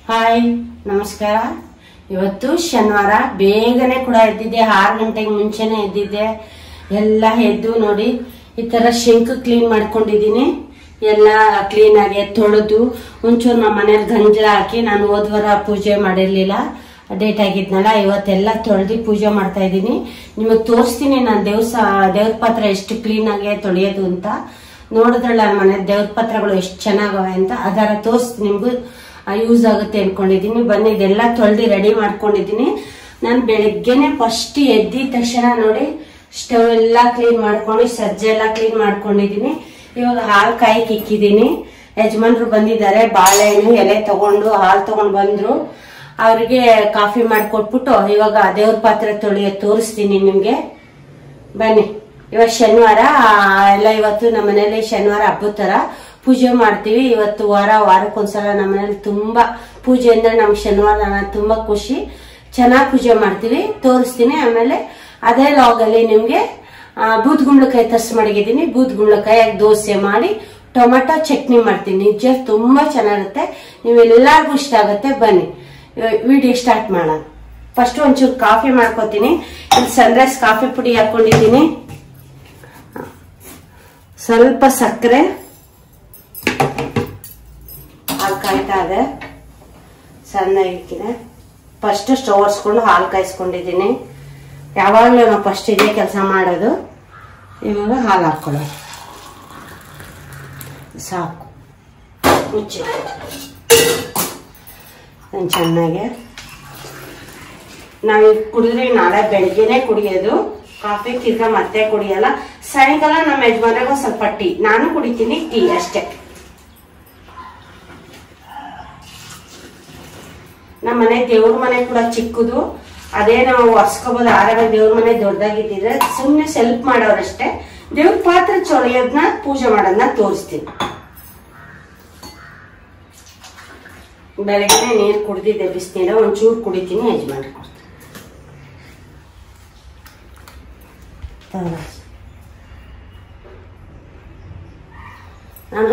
Hi ನಮಸ್ಕಾರ ಇವತ್ತು ಶನಿವಾರ ಬೇಗನೆ ಕೂಡ ಎದ್ದಿದ್ದೆ ಆರು ಗಂಟೆಗೆ ಮುಂಚೆನೆ ಎದ್ದಿದ್ದೆ ಎಲ್ಲ ಎದ್ದು ನೋಡಿ ಈ ತರ ಶಂಕ್ ಕ್ಲೀನ್ ಮಾಡ್ಕೊಂಡಿದೀನಿ ಎಲ್ಲ ಕ್ಲೀನ್ ಆಗಿ ತೊಳೆದು ಒಂಚೂರು ನಮ್ಮ ಮನೇಲಿ ಗಂಜಲ ಹಾಕಿ ನಾನು ಹೋದ್ವಾರ ಪೂಜೆ ಮಾಡಿರ್ಲಿಲ್ಲ ಡೇಟ್ ಆಗಿದ್ನಲ್ಲ ಇವತ್ತೆಲ್ಲ ತೊಳೆದು ಪೂಜೆ ಮಾಡ್ತಾ ಇದ್ದೀನಿ ನಿಮಗೆ ತೋರಿಸ್ತೀನಿ ನಾನು ದೇವಸ ದೇವ್ರ ಪಾತ್ರ ಎಷ್ಟು ಕ್ಲೀನ್ ಆಗಿ ತೊಳೆಯೋದು ಅಂತ ನೋಡಿದ್ರಲ್ಲ ಮನೆ ದೇವ್ರ ಪಾತ್ರಗಳು ಎಷ್ಟು ಚೆನ್ನಾಗವೆ ಅಂತ ಅದರ ತೋರಿಸ್ತೀನಿ ನಿಮ್ಗೂ ಯೂಸ್ ಆಗುತ್ತೆ ಅನ್ಕೊಂಡಿದೀನಿ ಬನ್ನಿ ಇದೆಲ್ಲ ತೊಳೆದು ರೆಡಿ ಮಾಡ್ಕೊಂಡಿದೀನಿ ನಾನು ಬೆಳಗ್ಗೆನೆ ಫಸ್ಟ್ ಎದ್ದಿದ ತಕ್ಷಣ ನೋಡಿ ಸ್ಟವ್ ಎಲ್ಲ ಕ್ಲೀನ್ ಮಾಡ್ಕೊಂಡು ಸಜ್ಜೆ ಎಲ್ಲ ಕ್ಲೀನ್ ಮಾಡ್ಕೊಂಡಿದೀನಿ ಇವಾಗ ಹಾಲು ಕಾಯಿಗೆ ಇಕ್ಕಿದೀನಿ ಯಜಮಾನ್ರು ಬಂದಿದ್ದಾರೆ ಬಾಳೆಹಣ್ಣು ಎಲೆ ತಗೊಂಡು ಹಾಲು ತಗೊಂಡು ಬಂದ್ರು ಅವ್ರಿಗೆ ಕಾಫಿ ಮಾಡ್ಕೊಟ್ಬಿಟ್ಟು ಇವಾಗ ದೇವ್ರ ಪಾತ್ರೆ ತೊಳೆಯ ತೋರಿಸ್ತೀನಿ ನಿಮ್ಗೆ ಬನ್ನಿ ಇವತ್ತು ಶನಿವಾರ ಆ, ಎಲ್ಲ ಇವತ್ತು ನಮ್ಮ ಮನೇಲಿ ಶನಿವಾರ ಹಬ್ಬದ ತರ ಪೂಜೆ ಮಾಡ್ತೀವಿ ಇವತ್ತು ವಾರ ವಾರಕ್ಕೊಂದ್ಸಲ ನಮ್ಮ ಮನೇಲಿ ತುಂಬಾ ಪೂಜೆ ಅಂದ್ರೆ ನಮ್ಗೆ ಶನಿವಾರ ನಾನು ತುಂಬಾ ಖುಷಿ ಚೆನ್ನಾಗಿ ಪೂಜೆ ಮಾಡ್ತೀವಿ ತೋರಿಸ್ತೀನಿ ಆಮೇಲೆ ಅದೇ ಲಾಗ್ ಅಲ್ಲಿ ನಿಮ್ಗೆ ಆ, ಬೂದ್ ಗುಂಬಳಕಾಯಿ ತರ್ಸ್ ಮಾಡಿದ್ದೀನಿ ಬೂದ್ ಗುಂಬಳಕಾಯಿ ದೋಸೆ ಮಾಡಿ ಟೊಮೆಟೊ ಚಟ್ನಿ ಮಾಡ್ತೀನಿ ನಿಜ ತುಂಬಾ ಚೆನ್ನಾಗಿರುತ್ತೆ ನೀವೆಲ್ಲರಿಗೂ ಇಷ್ಟ ಆಗುತ್ತೆ ಬನ್ನಿ ವಿಡಿಯೋ ಸ್ಟಾರ್ಟ್ ಮಾಡೋಣ ಫಸ್ಟ್ ಒಂಚೂರು ಕಾಫಿ ಮಾಡ್ಕೊತೀನಿ ಇಲ್ಲಿ ಸನ್ರೈಸ್ ಕಾಫಿ ಪುಡಿ ಹಾಕೊಂಡಿದ್ದೀನಿ ಸ್ವಲ್ಪ ಸಕ್ಕರೆ ಹಾಲು ಕಾಯ್ತಾ ಇದೆ ಸಣ್ಣ ಇಕ್ಕಿದೆ ಫಸ್ಟ್ ಸ್ಟವ್ ಒರೆಸ್ಕೊಂಡು ಹಾಲು ಕಾಯಿಸ್ಕೊಂಡಿದ್ದೀನಿ ಯಾವಾಗಲೂ ನಾವು ಫಸ್ಟ್ ಇದೇ ಕೆಲಸ ಮಾಡೋದು ಇವಾಗ ಹಾಲು ಹಾಕ್ಕೊಳ್ಳೋದು ಸಾಕು ಮುಚ್ಚಿ ಅದನ್ನ ಚೆನ್ನಾಗೆ ನಾವು ಕುಡಿದ್ರೆ ನಾಳೆ ಬೆಳಿಗ್ಗೆನೆ ಕುಡಿಯೋದು ಕಾಫಿ ತಿರ್ಗಾ ಮತ್ತೆ ಕುಡಿಯಲ್ಲ ಸಾಯಂಕಾಲ ನಮ್ಮ ಯಜಮಾನ್ರಾಗ ಒಂದ್ ಸ್ವಲ್ಪ ಟೀ ನಾನು ಕುಡಿತೀನಿ ಟೀ ಅಷ್ಟೇ ನಮ್ಮ ಮನೆ ದೇವ್ರ ಮನೆ ಕೂಡ ಚಿಕ್ಕದು ಅದೇ ನಾವು ಒರ್ಸ್ಕೋಬಹುದು ಆರಾಮ ದೇವ್ರ ಮನೆ ದೊಡ್ಡದಾಗಿದ್ದಿದ್ರೆ ಸುಮ್ನೆ ಸೆಲ್ಪ್ ಮಾಡೋರಷ್ಟೇ ದೇವ್ರ ಪಾತ್ರ ಚೊಳೆಯೋದನ್ನ ಪೂಜೆ ಮಾಡೋದನ್ನ ತೋರಿಸ್ತೀನಿ ಬೆಳಗ್ಗೆ ನೀರು ಕುಡ್ದಿದ್ದೆ ಬಿಸಿನೀರ ಒಂಚೂರು ಕುಡಿತೀನಿ ಯಜಮಾನ್ರು ಕೊಡ್ತೀನಿ ತಗೊಳ್ಳಿ. ನಾನು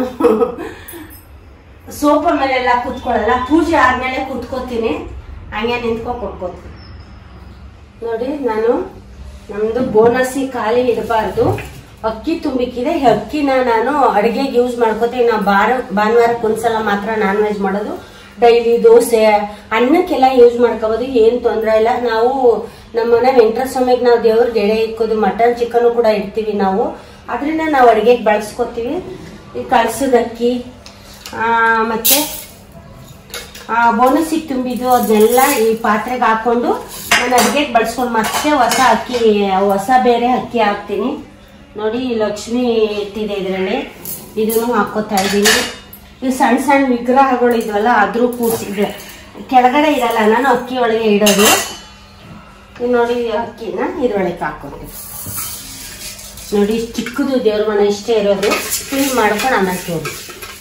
ಸೋಫಾ ಮೇಲೆಲ್ಲ ಕೂತ್ಕೊಳ್ಳಲ್ಲ ಪೂಜೆ ಆದ್ಮೇಲೆ ಕೂತ್ಕೋತೀನಿ ಹಂಗೆ ನಿಂತ್ಕೊ ಕೊಟ್ಕೋತೀನಿ ನೋಡಿ ನಾನು ನಮ್ದು ಬೋನಸಿ ಖಾಲಿ ಇರಬಾರ್ದು ಅಕ್ಕಿ ತುಂಬಿಕ್ಕಿದೆ ಈ ಅಕ್ಕಿನ ನಾನು ಅಡಿಗೆಗೆ ಯೂಸ್ ಮಾಡ್ಕೋತೀನಿ ನಾವು ಬಾರ ಭಾನುವಾರಕ್ಕೆ ಒಂದ್ಸಲ ಮಾತ್ರ ನಾನ್ ವೆಜ್ ಮಾಡೋದು ಡೈಲಿ ದೋಸೆ ಅನ್ನಕ್ಕೆಲ್ಲ ಯೂಸ್ ಮಾಡ್ಕೋಬೋದು ಏನ್ ತೊಂದರೆ ಇಲ್ಲ ನಾವು ನಮ್ಮ ಮನೆ ವೆಂಕಟೇಶ್ವರ ಸ್ವಾಮಿಗೆ ನಾವು ದೇವ್ರಿಗೆ ಎಡೆ ಇಕ್ಕೋದು ಮಟನ್ ಚಿಕನ್ ಕೂಡ ಇಡ್ತೀವಿ ನಾವು ಅದರಿಂದ ನಾವು ಅಡಿಗೆಗೆ ಬಳಸ್ಕೊತೀವಿ ಈ ಕಳ್ಸದ ಅಕ್ಕಿ ಆ, ಮತ್ತೆ ಆ ಬೋನಸಿಗೆ ತುಂಬಿದ್ದು ಅದನ್ನೆಲ್ಲ ಈ ಪಾತ್ರೆಗೆ ಹಾಕೊಂಡು ನಾನು ಅಡುಗೆಗೆ ಬಳಸ್ಕೊಂಡು ಮತ್ತೆ ಹೊಸ ಅಕ್ಕಿ ಹೊಸ ಬೇರೆ ಅಕ್ಕಿ ಹಾಕ್ತೀನಿ ನೋಡಿ ಈ ಲಕ್ಷ್ಮಿ ಇಟ್ಟಿದೆ ಇದರಲ್ಲಿ ಇದನ್ನು ಹಾಕೋತಾ ಇದ್ದೀನಿ ಈ ಸಣ್ಣ ಸಣ್ಣ ವಿಗ್ರಹಗಳು ಇದ್ವಲ್ಲ ಅದ್ರೂ ಕೂಸಿದೆ ಕೆಳಗಡೆ ಇರಲ್ಲ ನಾನು ಅಕ್ಕಿ ಒಳಗೆ ಇಡೋದು ಇದು ನೋಡಿ ಈ ಅಕ್ಕಿನ ಇದ್ರೊಳಗೆ ಹಾಕೋತೀನಿ ನೋಡಿ ಇಷ್ಟ್ ಚಿಕ್ಕದು ದೇವ್ರ ಮನೆ ಇಷ್ಟೇ ಇರೋದು ಕ್ಲೀನ್ ಮಾಡ್ಕೊಂಡು ಆಮೇಲೆ ತೋರಿ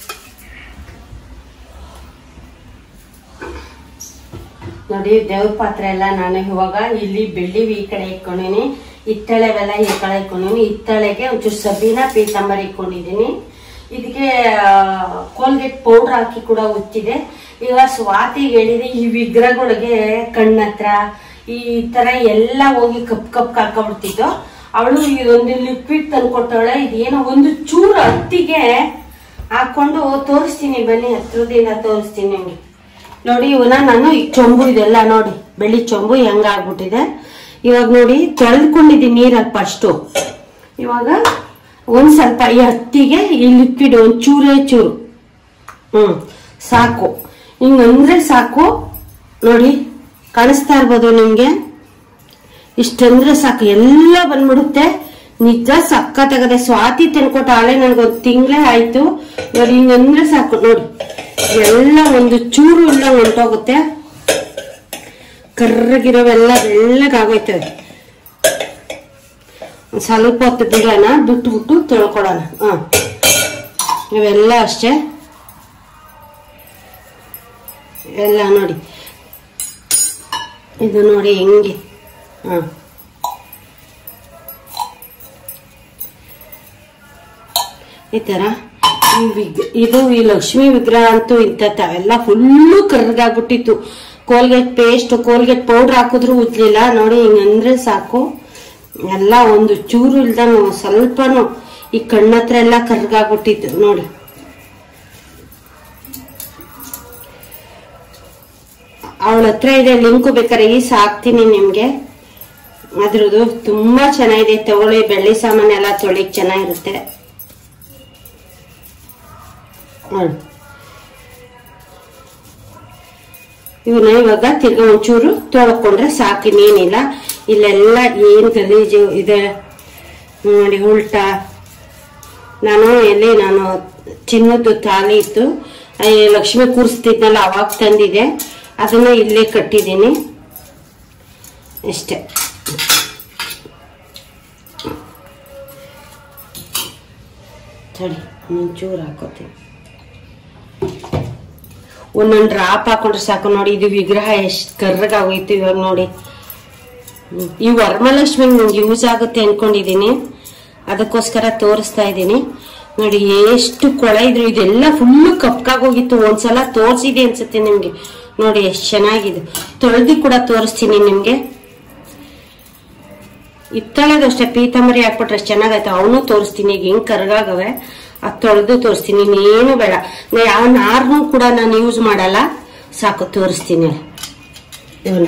ನೋಡಿ ದೇವ್ರ ಪಾತ್ರೆ ಎಲ್ಲ ನಾನು ಇವಾಗ ಇಲ್ಲಿ ಬೆಳ್ಳಿವಿ ಈ ಕಡೆ ಇಟ್ಕೊಂಡಿನಿ ಹಿತ್ತಳೆವೆಲ್ಲ ಈ ಕಡೆ ಇಟ್ಕೊಂಡಿನಿ ಹಿತ್ತಳೆಗೆ ಒಂಚೂರು ಸಬೀನ ಪೀತಾಂಬರಿ ಇಟ್ಕೊಂಡಿದೀನಿ ಇದಕ್ಕೆ ಕೋಲ್ಗೇಟ್ ಪೌಡರ್ ಹಾಕಿ ಕೂಡ ಉಚ್ಚಿದೆ ಈಗ ಸ್ವಾತಿಗೆ ಹೇಳಿದೆ ಈ ವಿಗ್ರಹಗಳಿಗೆ ಕಣ್ಣತ್ರ ಈ ತರ ಎಲ್ಲ ಹೋಗಿ ಕಪ್ ಕಪ್ ಹಾಕೊಂಡ್ಬಿಡ್ತಿದ್ದು ಅವಳು ಇದೊಂದು ಲಿಕ್ವಿಡ್ ತಂದ್ಕೊಟ್ಟವಳೆ ಇದೇನೋ ಒಂದು ಚೂರು ಹತ್ತಿಗೆ ಹಾಕೊಂಡು ತೋರಿಸ್ತೀನಿ ಬನ್ನಿ ಹತ್ರದಿಂದ ತೋರಿಸ್ತೀನಿ ನಿಮ್ಗೆ ನೋಡಿ ಇವನ್ನ ನಾನು ಈ ಚೊಂಬು ಇದೆಲ್ಲ ನೋಡಿ ಬೆಳ್ಳಿ ಚೊಂಬು ಹೆಂಗ ಆಗ್ಬಿಟ್ಟಿದೆ ಇವಾಗ ನೋಡಿ ತೊಳೆದ್ಕೊಂಡಿದ್ದೀನಿ ನೀರಲ್ಲಿ ಫಸ್ಟು ಇವಾಗ ಒಂದ್ ಸ್ವಲ್ಪ ಈ ಹತ್ತಿಗೆ ಈ ಲಿಕ್ವಿಡ್ ಒಂದ್ ಚೂರೇ ಚೂರು ಹ್ಮ್ ಸಾಕು ಹಿಂಗಂದ್ರೆ ಸಾಕು ನೋಡಿ ಕಾಣಿಸ್ತಾ ಇರ್ಬೋದು ನಿಮ್ಗೆ ಇಷ್ಟಂದ್ರೆ ಸಾಕು ಎಲ್ಲ ಬಂದ್ಬಿಡುತ್ತೆ ನಿಜ ಸಕ್ಕತ್ತಾಗದೆ ಸ್ವಾತಿ ತಂದ್ಕೊಟ್ಟ ಆಳೆ ನನ್ಗೊಂದು ತಿಂಗಳೇ ಆಯ್ತು ನೋಡಿ ಹಿಂಗಂದ್ರೆ ಸಾಕು ನೋಡಿ ಎಲ್ಲ ಒಂದು ಚೂರು ಇಲ್ಲ ಹೊಂಟೋಗುತ್ತೆ ಕರ್ರಗಿರೋವೆಲ್ಲ ಬೆಳ್ಳಗಾಗೋಯ್ತವೆ ಒಂದ್ ಸ್ವಲ್ಪ ಹೊತ್ತು ಬಿಡೋಣ ಬಿಟ್ಟು ಬಿಟ್ಟು ತೊಳ್ಕೊಳೋಣ ಹ ಇವೆಲ್ಲ ಅಷ್ಟೇ ಎಲ್ಲ ನೋಡಿ ಇದು ನೋಡಿ ಹೆಂಗೆ ಹ ಈ ತರ ಈ ವಿಗ್ ಇದು ಈ ಲಕ್ಷ್ಮಿ ವಿಗ್ರಹ ಅಂತೂ ಇಂಥ ಅವೆಲ್ಲ ಫುಲ್ಲು ಕರ್ಗಾಗ್ಬಿಟ್ಟಿತ್ತು ಕೋಲ್ಗೇಟ್ ಪೇಸ್ಟ್ ಕೋಲ್ಗೇಟ್ ಪೌಡರ್ ಹಾಕಿದ್ರು ಉಜ್ಲಿಲ್ಲ ನೋಡಿ ಹಿಂಗಂದ್ರೆ ಸಾಕು ಎಲ್ಲ ಒಂದು ಚೂರು ಇಲ್ದ ಸ್ವಲ್ಪನು ಈ ಕಣ್ಣತ್ರ ಎಲ್ಲ ಕರ್ಗಾಗ್ಬಿಟ್ಟಿತ್ತು ನೋಡಿ ಅವಳ ಹತ್ರ ಇದೆ ಲಿಂಕ್ ಬೇಕಾದ್ರೆ ಈ ಹಾಕ್ತೀನಿ ನಿಮ್ಗೆ ಅದ್ರದ್ದು ತುಂಬಾ ಚೆನ್ನಾಗಿದೆ ತಗೊಳ್ಳಿ ಬೆಳ್ಳಿ ಸಾಮಾನು ಎಲ್ಲ ತೊಳಿಕ್ ಚೆನ್ನಾಗಿರುತ್ತೆ ನೋಡಿ ಇವನ್ನ ಇವಾಗ ತಿರ್ಗಾ ಒಂಚೂರು ತೊಳ್ಕೊಂಡ್ರೆ ಸಾಕು ಇನ್ನೇನಿಲ್ಲ ಇಲ್ಲೆಲ್ಲ ಏನ್ ಗಲೀಜು ಇದೆ ನೋಡಿ ಉಲ್ಟಾ ನಾನು ಎಲ್ಲಿ ನಾನು ಚಿನ್ನದ್ದು ತಾಲಿ ಇತ್ತು ಆ ಲಕ್ಷ್ಮಿ ಕೂರಿಸ್ತಿದ್ನಲ್ಲ ಅವಾಗ ತಂದಿದೆ ಅದನ್ನ ಇಲ್ಲೇ ಕಟ್ಟಿದ್ದೀನಿ ಇಷ್ಟೇ ತಡಿ ಒಂಚೂರು ಹಾಕೋತೀನಿ ಒಂದೊಂದು ಡ್ರಾಪ್ ಹಾಕೊಂಡ್ರೆ ಸಾಕು ನೋಡಿ ಇದು ವಿಗ್ರಹ ಎಷ್ಟು ಕರ್ರಗಾಗೋಯ್ತು ಇವಾಗ ನೋಡಿ ಹ್ಮ್. ಈ ವರಮಹಾಲಕ್ಷ್ಮಿ ನಂಗೆ ಯೂಸ್ ಆಗುತ್ತೆ ಅನ್ಕೊಂಡಿದೀನಿ ಅದಕ್ಕೋಸ್ಕರ ತೋರಿಸ್ತಾ ಇದ್ದೀನಿ ನೋಡಿ ಎಷ್ಟು ಕೊಳೆ ಇದ್ರು ಇದೆಲ್ಲ ಫುಲ್ಲು ಕಪ್ಕಾಗೋಗಿತ್ತು ಒಂದ್ಸಲ ತೋರಿಸಿದೆ ಅನ್ಸುತ್ತೆ ನಿಮ್ಗೆ ನೋಡಿ ಎಷ್ಟು ಚೆನ್ನಾಗಿದೆ ತೊಳೆದಿ ಕೂಡ ತೋರಿಸ್ತೀನಿ ನಿಮ್ಗೆ ಇತ್ತಳೆದು ಅಷ್ಟೇ ಪೀತಾಂಬರಿ ಹಾಕ್ಬಿಟ್ರೆ ಎಷ್ಟು ಚೆನ್ನಾಗೈತೆ ಅವನು ತೋರಿಸ್ತೀನಿ ಈಗ ಹೆಂಗ್ ಕರ್ಗಾಗವೆ ಅದ್ ತೊಳೆದು ತೋರಿಸ್ತೀನಿ ಇನ್ನೇನು ಬೇಡ ನಾ ಯಾವ ನಾರ್ನು ಕೂಡ ನಾನು ಯೂಸ್ ಮಾಡಲ್ಲ ಸಾಕು ತೋರಿಸ್ತೀನಿ ಇವನ್ನ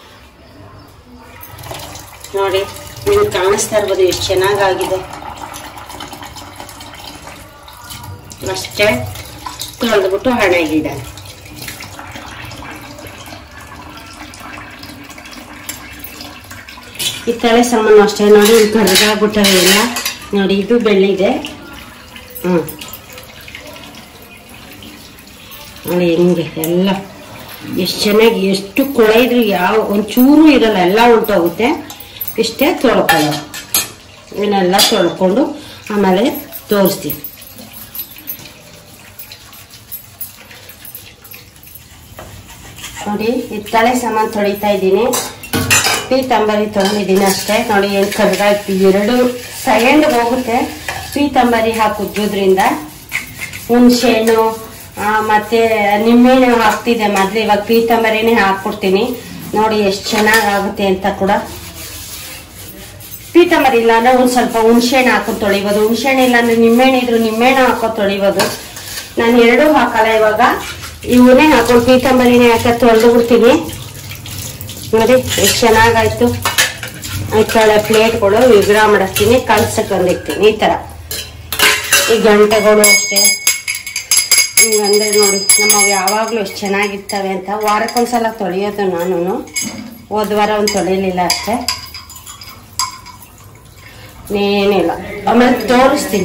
ನೋಡಿ ನಿಮ್ಗೆ ಕಾಣಿಸ್ತಾ ಇರ್ಬೋದು ಎಷ್ಟು ಚೆನ್ನಾಗಾಗಿದೆ ಅಷ್ಟೇ ತೊಳೆದ್ಬಿಟ್ಟು ಹಣೆಗಿದ್ದಾನೆ ಈ ತಲೆ ಸಾಮಾನು ಅಷ್ಟೇ ನೋಡಿ ಇಲ್ಲಿ ಕರ್ಗಾಗ್ಬಿಟ್ಟವೆ ಎಲ್ಲ ನೋಡಿ ಇದು ಬೆಳ್ಳಿದೆ ಹ್ಮ್ ನೋಡಿ ಹೆಂಗೆ ಎಲ್ಲ ಎಷ್ಟು ಚೆನ್ನಾಗಿ ಎಷ್ಟು ಕೊಳೆ ಇದ್ರು ಯಾವ ಒಂಚೂರು ಇರಲ್ಲ ಎಲ್ಲ ಹೊಂಟೋಗುತ್ತೆ ಇಷ್ಟೇ ತೊಳ್ಕೊಳ್ಳೋ ಇವನ್ನೆಲ್ಲ ತೊಳ್ಕೊಂಡು ಆಮೇಲೆ ತೋರಿಸ್ತೀನಿ ನೋಡಿ ಹಿತ್ತಾಳೆ ಸಾಮಾನು ತೊಳಿತಾ ಇದ್ದೀನಿ ಪೀತಾಂಬರಿ ತೊಗೊಂಡಿದ್ದೀನಿ ಅಷ್ಟೇ ನೋಡಿ ಏನು ಕರ್ಗಾಯ್ತು ಎರಡು ಸೆಕೆಂಡ್ ಹೋಗುತ್ತೆ ಪೀತಾಂಬರಿ ಹಾಕುದ್ರಿಂದ ಹುಣಸೆಹಣ್ಣು ಆ, ಮತ್ತೆ ನಿಂಬೆಹಣ್ಣು ಹಾಕ್ತಿದ್ದೆ ಮೊದ್ಲು ಇವಾಗ ಪೀತಾಂಬರಿನೇ ಹಾಕ್ಬಿಡ್ತೀನಿ ನೋಡಿ ಎಷ್ಟು ಚೆನ್ನಾಗಾಗುತ್ತೆ ಅಂತ ಕೂಡ ಪೀತಾಂಬರಿ ಇಲ್ಲ ಅಂದ್ರೆ ಒಂದ್ ಸ್ವಲ್ಪ ಹುಣಸೆಹಣ್ಣು ಹಾಕೊಂಡು ತೊಳಿಬೋದು ಹುಣಸೆಹಣ್ಣು ಇಲ್ಲ ಅಂದ್ರೆ ನಿಂಬೆಹಣ್ಣು ಇದ್ರು ನಿಂಬೆಹಣ್ಣು ಹಾಕೊಂಡು ತೊಳಿಬೋದು ನಾನು ಎರಡೂ ಹಾಕಲ್ಲ ಇವಾಗ ಇವನ್ನೇ ಹಾಕೊಂಡು ಪೀತಾಂಬರಿನೇ ಹಾಕಿ ತೊಳೆದು ಬಿಡ್ತೀನಿ ನೋಡಿ ಎಷ್ಟು ಚೆನ್ನಾಗಾಯ್ತು ಆಯ್ತಾಳೆ ಪ್ಲೇಟ್ಗಳು ವಿಗ್ರಹ ಮಾಡಿಸ್ತೀನಿ ಕಲ್ಸಕ್ಕೆ ಬಂದಿರ್ತೀನಿ ಈ ತರ ಈ ಗಂಟೆಗಳು ಅಷ್ಟೇ ಹಿಂಗಂದ್ರೆ ನೋಡಿ ನಮ್ಮವು ಯಾವಾಗಲೂ ಎಷ್ಟು ಚೆನ್ನಾಗಿರ್ತವೆ ಅಂತ ವಾರಕ್ಕೊಂದ್ಸಲ ತೊಳೆಯೋದು ನಾನು ಹೋದ ವಾರ ಒಂದು ತೊಳಿಲಿಲ್ಲ ಅಷ್ಟೇ ಏನಿಲ್ಲ ಆಮೇಲೆ ತೋರಿಸ್ತೀನಿ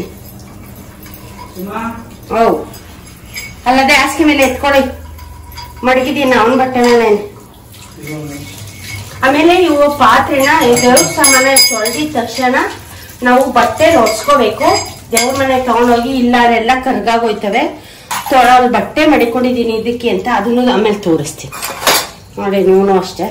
ಹೌದು ಅಲ್ಲದೆ ಹಾಸಿಗೆ ಮೇಲೆ ಎತ್ಕೊಡಿ ಮಡಗಿದ್ದೀನಿ ಅವನ ಬಟ್ಟೆ ಮೇಲೆ ಆಮೇಲೆ ಇವು ಪಾತ್ರೆನ ಈ ದೇವ್ರ ಸಾಮಾನ ತೊಳೆದಿದ ತಕ್ಷಣ ನಾವು ಬಟ್ಟೆ ಒಡ್ಸ್ಕೋಬೇಕು ದೇವ್ರ ಮನೆ ತಗೊಂಡೋಗಿ ಇಲ್ಲ ಅದೆಲ್ಲ ಕರ್ಗಾಗೋಯ್ತವೆ ತೊಳಲ್ ಬಟ್ಟೆ ಮಡಿಕೊಂಡಿದ್ದೀನಿ ಇದಕ್ಕೆ ಅಂತ ಅದನ್ನು ಆಮೇಲೆ ತೋರಿಸ್ತೀನಿ ನೋಡಿ ನೀವು ಅಷ್ಟೇ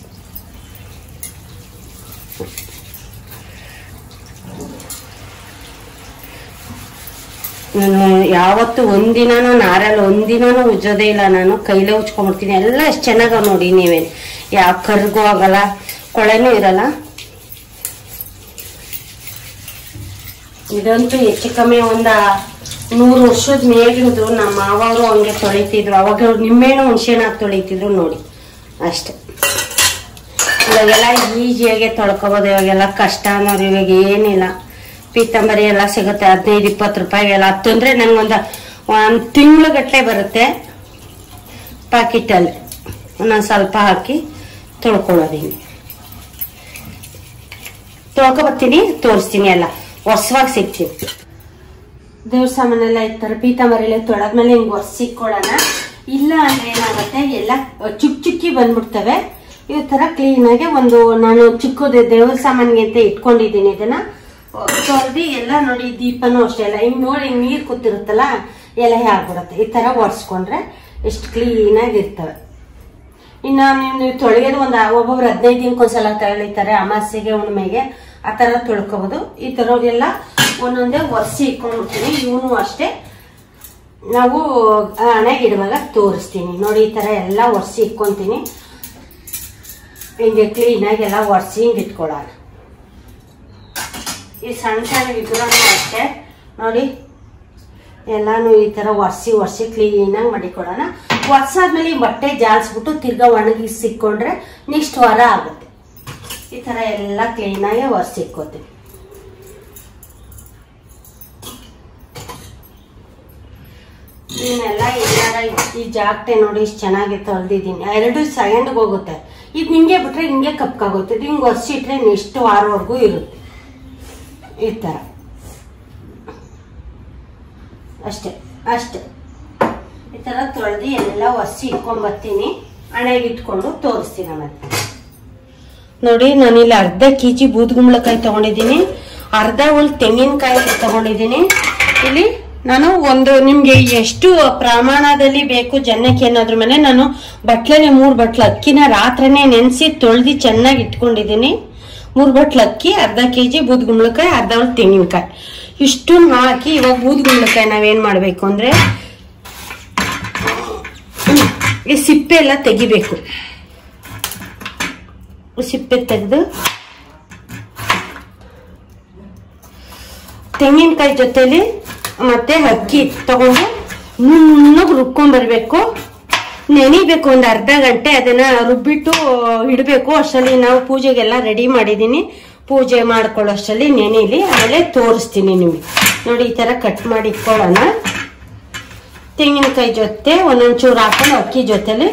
ನಾನು ಯಾವತ್ತು ಒಂದಿನಾನು ನಾರಲ್ಲಿ ಒಂದಿನಾನು ಉಜ್ಜೋದೇ ಇಲ್ಲ ನಾನು ಕೈಲೇ ಉಜ್ಕೊಂಡ್ಬಿಡ್ತೀನಿ ಎಲ್ಲ ಎಷ್ಟು ಚೆನ್ನಾಗ ನೋಡಿ ನೀವೇ ಯಾವ ಕರ್ಗೂ ಆಗಲ್ಲ ಕೊಳೆನೂ ಇರಲ್ಲ ಇದಂತೂ ಹೆಚ್ಚು ಕಮ್ಮಿ ಒಂದ ನೂರು ವರ್ಷದ ಮೇಲಿದ್ದು ನಮ್ಮ ಮಾವರು ಹಂಗೆ ತೊಳಿತಿದ್ರು ಅವಾಗ ಅವ್ರು ನಿಂಬೆಹಣ್ಣು ಹುಣಸೆಹಣ್ಣು ಹಾಕಿ ತೊಳಿತಿದ್ರು ನೋಡಿ ಅಷ್ಟೆ ಇವಾಗೆಲ್ಲ ಈಸಿಯಾಗೆ ತೊಳ್ಕೊಬೋದು ಇವಾಗೆಲ್ಲ ಕಷ್ಟ ಅನ್ನೋರು ಇವಾಗ ಏನಿಲ್ಲ ಪೀತಾಂಬರಿ ಎಲ್ಲ ಸಿಗುತ್ತೆ ಹದಿನೈದು ಇಪ್ಪತ್ತು ರೂಪಾಯಿಗೆಲ್ಲ ಹತ್ತಂದ್ರೆ ನಂಗೊಂದು ಒಂದು ತಿಂಗಳು ಗಟ್ಟಲೆ ಬರುತ್ತೆ ಪಾಕಿಟಲ್ಲಿ ಒಂದೊಂದು ಸ್ವಲ್ಪ ಹಾಕಿ ತೊಳ್ಕೊಳ್ಳೋದು ಹಿಂಗೆ ತೊಳ್ಕೊಬರ್ತೀನಿ ತೋರಿಸ್ತೀನಿ ಎಲ್ಲ ಹೊಸವಾಗಿ ಸಿಗ್ತೀನಿ ದೇವ್ರ ಸಾಮಾನೆಲ್ಲ ಇರ್ತಾರೆ ಪೀತಾಂಬರಿಲೆ ತೊಳೆದ್ಮೇಲೆ ಹಿಂಗ್ ಒರ್ಸಿಕ್ಕೊಳ್ಳೋಣ ಇಲ್ಲ ಅಂದ್ರೆ ಏನಾಗುತ್ತೆ ಎಲ್ಲ ಚುಕ್ ಚುಕ್ಕಿ ಬಂದ್ಬಿಡ್ತವೆ ಈ ತರ ಕ್ಲೀನ್ ಆಗಿ ಒಂದು ನಾನು ಚಿಕ್ಕದು ದೇವ್ರ ಸಾಮಾನಿಗೆ ಅಂತ ಇಟ್ಕೊಂಡಿದ್ದೀನಿ ಇದನ್ನ ತೊಳ್ದು ಎಲ್ಲ ನೋಡಿ ದೀಪನೂ ಅಷ್ಟೇ ಎಲ್ಲ ಹಿಂಗ್ ನೋಡಿ ಹಿಂಗ್ ನೀರ್ ಕೂತಿರುತ್ತಲ್ಲ ಎಲೆ ಆಗ್ಬಿಡುತ್ತೆ ಈ ತರ ಒರ್ಸ್ಕೊಂಡ್ರೆ ಎಷ್ಟು ಕ್ಲೀನ್ ಆಗಿ ಇರ್ತವೆ ಇನ್ನ ನೀವು ನೀವು ತೊಳೆಯೋದು ಒಂದು ಒಬ್ಬೊಬ್ರು ಹದಿನೈದು ದಿನಕ್ಕೊಂದ್ಸಲ ತೊಳಿತಾರೆ ಅಮಾಸೆಗೆ ಹುಣ್ಣಿಮೆಗೆ ಆ ತರ ತೊಳ್ಕೊಬೋದು ಈ ತರ ಎಲ್ಲ ಒಂದೊಂದೇ ಒರೆಸಿ ಇಟ್ಕೊಂಡ್ಬಿಡ್ತೀನಿ ಇವನು ಅಷ್ಟೇ ನಾವು ಹಣೆಗಿಡುವಾಗ ತೋರಿಸ್ತೀನಿ ನೋಡಿ ಈ ತರ ಎಲ್ಲ ಒರೆಸಿ ಇಟ್ಕೊಂತೀನಿ ಹಿಂಗೆ ಕ್ಲೀನಾಗಿ ಎಲ್ಲ ಒರೆಸಿ ಹಿಂಗೆ ಇಟ್ಕೊಳ್ಳೋಣ ಈ ಸಣ್ಣ ಸಣ್ಣ ವಿಗ್ರಹನೂ ಅಷ್ಟೇ ನೋಡಿ ಎಲ್ಲಾನು ಈ ತರ ಒರೆಸಿ ಒರೆಸಿ ಕ್ಲೀನಾಗಿ ಮಾಡಿಕೊಡೋಣ ಒರ್ಸಾದ್ಮೇಲೆ ಈ ಬಟ್ಟೆ ಜಾಲ್ಸ್ಬಿಟ್ಟು ತಿರ್ಗಾ ಒಣಗಿ ಸಿಕ್ಕೊಂಡ್ರೆ ನೆಕ್ಸ್ಟ್ ವಾರ ಆಗುತ್ತೆ ಈ ತರ ಎಲ್ಲ ಕ್ಲೀನಾಗಿ ಒರೆಸಿ ಇಟ್ಕೋತೀವಿ ಇದನ್ನೆಲ್ಲ ಎಲ್ಲಾರ ಈ ಜಾಗಟೆ ನೋಡಿ ಇಷ್ಟು ಚೆನ್ನಾಗಿ ತೊಳೆದಿದ್ದೀನಿ ಎರಡು ಸೆಕೆಂಡ್ಗೆ ಹೋಗುತ್ತೆ ಇದು ಹಿಂಗೆ ಬಿಟ್ರೆ ಹಿಂಗೆ ಕಪ್ಕಾಗುತ್ತೆ ಇದು ಹಿಂಗೆ ಒರೆಸಿ ಇಟ್ರೆ ನೆಕ್ಸ್ಟ್ ವಾರವರೆಗೂ ಇರುತ್ತೆ ಈ ಥರ ಅಷ್ಟೇ ಅಷ್ಟೇ ಈ ಥರ ತೊಳೆದು ಎಲ್ಲ ಒರೆಸಿ ಇಟ್ಕೊಂಡ್ಬರ್ತೀನಿ ಹಣೆಗೆ ಇಟ್ಕೊಂಡು ತೋರಿಸ್ತೀನಿ ಮತ್ತೆ ನೋಡಿ ನಾನಿಲ್ಲಿ ಅರ್ಧ ಕೆ ಜಿ ಬೂದ್ಗುಂಬಳಕಾಯಿ ತಗೊಂಡಿದ್ದೀನಿ ಅರ್ಧ ಒಂದು ತೆಂಗಿನಕಾಯಿ ತಗೊಂಡಿದ್ದೀನಿ ಇಲ್ಲಿ ನಾನು ಒಂದು ನಿಮ್ಗೆ ಎಷ್ಟು ಪ್ರಮಾಣದಲ್ಲಿ ಬೇಕು ಜನಕ್ಕೆ ಏನಾದ್ರ ಮೇಲೆ ನಾನು ಬಟ್ಲಲ್ಲಿ ಮೂರು ಬಟ್ಲು ಅಕ್ಕಿನ ರಾತ್ರಿನೇ ನೆನೆಸಿ ತೊಳೆದು ಚೆನ್ನಾಗಿ ಇಟ್ಕೊಂಡಿದ್ದೀನಿ ಮೂರು ಬಟ್ಲು ಅಕ್ಕಿ ಅರ್ಧ ಕೆ ಜಿ ಬೂದ್ಗುಂಬಳಕಾಯಿ ಅರ್ಧ ಒಂದು ತೆಂಗಿನಕಾಯಿ ಇಷ್ಟನ್ನು ಹಾಕಿ ಇವಾಗ ಬೂದ್ಗುಂಬಳಕಾಯಿ ನಾವೇನ್ ಮಾಡಬೇಕು ಅಂದ್ರೆ ಈ ಸಿಪ್ಪೆ ಎಲ್ಲ ತೆಗಿಬೇಕು ಸಿಪ್ಪೆ ತೆಗೆದು ತೆಂಗಿನಕಾಯಿ ಜೊತೆಲಿ ಮತ್ತೆ ಅಕ್ಕಿ ತಗೊಂಡು ನುಣ್ಣಗೆ ರುಬ್ಕೊಂಡ್ ಬರ್ಬೇಕು ನೆನಿಬೇಕು ಒಂದು ಅರ್ಧ ಗಂಟೆ ಅದನ್ನ ರುಬ್ಬಿಟ್ಟು ಇಡಬೇಕು ಅಷ್ಟರಲ್ಲಿ ನಾವು ಪೂಜೆಗೆಲ್ಲ ರೆಡಿ ಮಾಡಿದೀನಿ ಪೂಜೆ ಮಾಡ್ಕೊಳ್ಳೋ ಅಷ್ಟರಲ್ಲಿ ನೆನಿಲಿ ಆಮೇಲೆ ತೋರಿಸ್ತೀನಿ ನಿಮ್ಗೆ ನೋಡಿ ಈ ತರ ಕಟ್ ಮಾಡಿ ಇಟ್ಕೊಳ್ಳೋಣ ತೆಂಗಿನಕಾಯಿ ಜೊತೆ ಒಂದೊಂಚೂರು ಹಾಕೊಂಡು ಅಕ್ಕಿ ಜೊತೆಲಿ